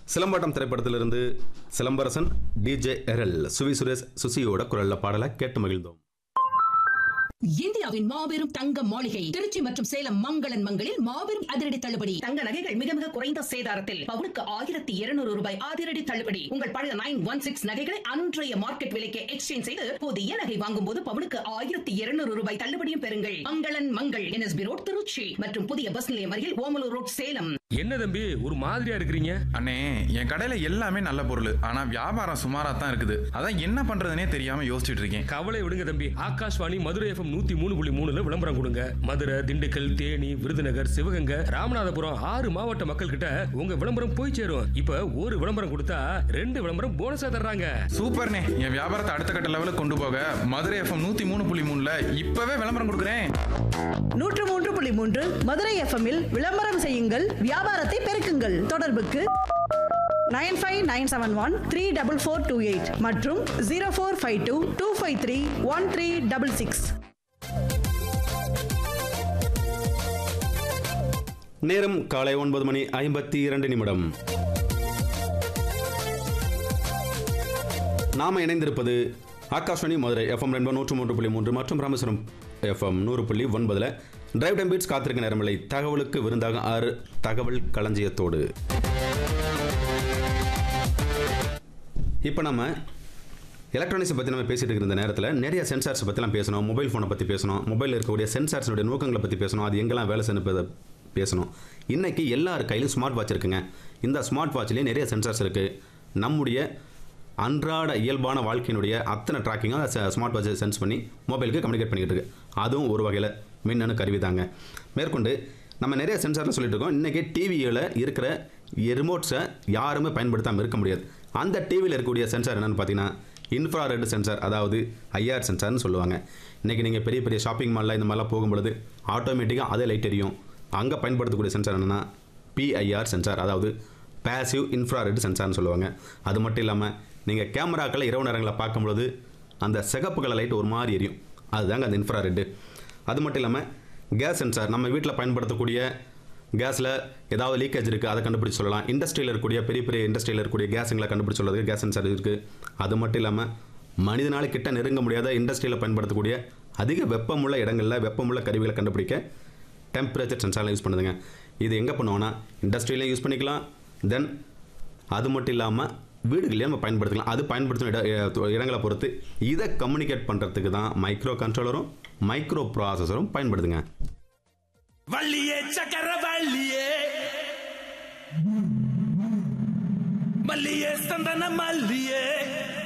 சிலம்பாட்டம் திரைப்படத்திலிருந்து சிலம்பரசன் டிஜே எரல் சுவி சுரேஷ் சுசியோட குரல்ல பாடலை கேட்டு மகிழ்ந்தோம் இந்தியாவின் மாபெரும் தங்க மாளிகை திருச்சி மற்றும் சேலம் மங்களன் மங்களில் மாபெரும் அதிரடி தள்ளுபடி தங்க நகைகள் மிக மிக குறைந்த சேதாரத்தில் பவுனுக்கு ஆயிரத்தி இருநூறு ரூபாய் அதிரடி தள்ளுபடி உங்கள் பழைய நைன் ஒன் சிக்ஸ் நகைகளை அன்றைய மார்க்கெட் விலைக்கு எக்ஸ்சேஞ்ச் செய்து புதிய நகை வாங்கும் போது பவுனுக்கு ஆயிரத்தி இருநூறு ரூபாய் தள்ளுபடியும் பெறுங்கள் மங்களன் மங்கள் என்எஸ்பி ரோட் திருச்சி மற்றும் புதிய பஸ் நிலையம் அருகில் ஓமலூர் ரோட் சேலம் என்ன தம்பி ஒரு மாதிரியா இருக்கிறீங்க அண்ணே என் கடையில எல்லாமே நல்ல பொருள் ஆனா வியாபாரம் சுமாரா தான் இருக்குது அதான் என்ன பண்றதுனே தெரியாம யோசிச்சுட்டு இருக்கேன் கவலை விடுங்க தம்பி ஆகாஷ்வாணி மதுரை எஃப்எம் நூத்தி மூணு புள்ளி மூணுல விளம்பரம் கொடுங்க மதுரை திண்டுக்கல் தேனி விருதுநகர் சிவகங்கை ராமநாதபுரம் ஆறு மாவட்ட மக்கள் கிட்ட உங்க விளம்பரம் போய் சேரும் இப்ப ஒரு விளம்பரம் கொடுத்தா ரெண்டு விளம்பரம் போனஸா தர்றாங்க சூப்பர்ண்ணே என் வியாபாரத்தை அடுத்த கட்ட லெவலுக்கு கொண்டு போக மதுரை எஃப்எம் நூத்தி மூணு புள்ளி மூணுல இப்பவே விளம்பரம் கொடுக்குறேன் நூற்று மூன்று புள்ளி மூன்று மதுரை எஃப்எம்மில் விளம்பரம் செய்யுங்கள் வியாபாரத்தை பெருக்குங்கள் தொடர்புக்கு nine five nine seven one three double four two eight மற்றும் zero four five two two five three one three double six நேரம் காலை ஒன்பது மணி ஐம்பத்தி இரண்டு நிமிடம் நாம இணைந்திருப்பது ஆகாஷ்வாணி மதுரை எஃப்எம் ரெண்டு நூற்று மூன்று புள்ளி மூன்று மற்றும் ராமேஸ்வரம் எஃப்எம் நூறு புள்ளி ஒன்பதுல டிரைவ் டைம் பீட்ஸ் காத்திருக்க நேரமில்லை தகவலுக்கு விருந்தாக ஆறு தகவல் களஞ்சியத்தோடு இப்போ நம்ம எலக்ட்ரானிக்ஸை பற்றி நம்ம பேசிட்டு இருந்த நேரத்தில் நிறைய சென்சார்ஸ் பற்றிலாம் பேசணும் மொபைல் ஃபோனை பற்றி பேசணும் மொபைலில் இருக்கக்கூடிய சென்சார்ஸினுடைய நோக்கங்களை பற்றி பேசணும் அது எங்கெல்லாம் வேலை செய்யணும் பேசணும் இன்னைக்கு எல்லார் கையிலும் ஸ்மார்ட் வாட்ச் இருக்குங்க இந்த ஸ்மார்ட் வாட்ச்லேயே நிறைய சென்சார்ஸ் இருக்குது நம்முடைய அன்றாட இயல்பான வாழ்க்கையினுடைய அத்தனை ட்ராக்கிங்காக ஸ்மார்ட் வாட்சை சென்ஸ் பண்ணி மொபைலுக்கு கம்யூனிகேட் பண்ணிக்கிட்டு இருக்கு அதுவும் ஒரு வகையில் மின்னணு கருவி தாங்க மேற்கொண்டு நம்ம நிறைய சென்சாரில் சொல்லிட்டு இருக்கோம் இன்றைக்கி டிவியில் இருக்கிற ரிமோட்ஸை யாருமே பயன்படுத்தாமல் இருக்க முடியாது அந்த டிவியில் இருக்கக்கூடிய சென்சார் என்னென்னு பார்த்தீங்கன்னா இன்ஃப்ராரெட் சென்சார் அதாவது ஐஆர் சென்சார்னு சொல்லுவாங்க இன்றைக்கி நீங்கள் பெரிய பெரிய ஷாப்பிங் மாலில் இந்த மாதிரிலாம் போகும்பொழுது ஆட்டோமேட்டிக்காக அதே லைட் எரியும் அங்கே பயன்படுத்தக்கூடிய சென்சார் என்னென்னா பிஐஆர் சென்சார் அதாவது பேசிவ் இன்ஃப்ராரெட் சென்சார்னு சொல்லுவாங்க அது மட்டும் இல்லாமல் நீங்கள் கேமராக்களை இரவு நேரங்களில் பார்க்கும்பொழுது அந்த சிகப்பு கலர் லைட் ஒரு மாதிரி எரியும் அதுதாங்க அந்த இன்ஃப்ராரெட்டு அது மட்டும் இல்லாமல் கேஸ் சென்சார் நம்ம வீட்டில் பயன்படுத்தக்கூடிய கேஸில் ஏதாவது லீக்கேஜ் இருக்குது அதை கண்டுபிடிச்சு சொல்லலாம் இண்டஸ்ட்ரியில் இருக்கக்கூடிய பெரிய பெரிய இண்டஸ்ட்ரியில் இருக்கக்கூடிய கேஸுங்களை கண்டுபிடிச்சு சொல்றதுக்கு கேஸ் சென்சார் இருக்குது அது மட்டும் இல்லாமல் மனிதனால கிட்ட நெருங்க முடியாத இண்டஸ்ட்ரியில் பயன்படுத்தக்கூடிய அதிக வெப்பமுள்ள இடங்களில் வெப்பமுள்ள கருவிகளை கண்டுபிடிக்க டெம்பரேச்சர் சென்சார்லாம் யூஸ் பண்ணுதுங்க இது எங்கே பண்ணுவோன்னா இண்டஸ்ட்ரியிலையும் யூஸ் பண்ணிக்கலாம் தென் அது மட்டும் இல்லாமல் வீடுகளையும் நம்ம பயன்படுத்திக்கலாம் அது பயன்படுத்தும் இட அஹ் இடங்களை பொறுத்து இதை கம்யூனிகேட் பண்ணுறதுக்கு தான் மைக்ரோ கண்ட்ரோலரும் மைக்ரோ ப்ராசஸரும் பயன்படுதுங்க வள்ளியே சக்கர வள்ளியே மல்லியே சந்தன மல்லியே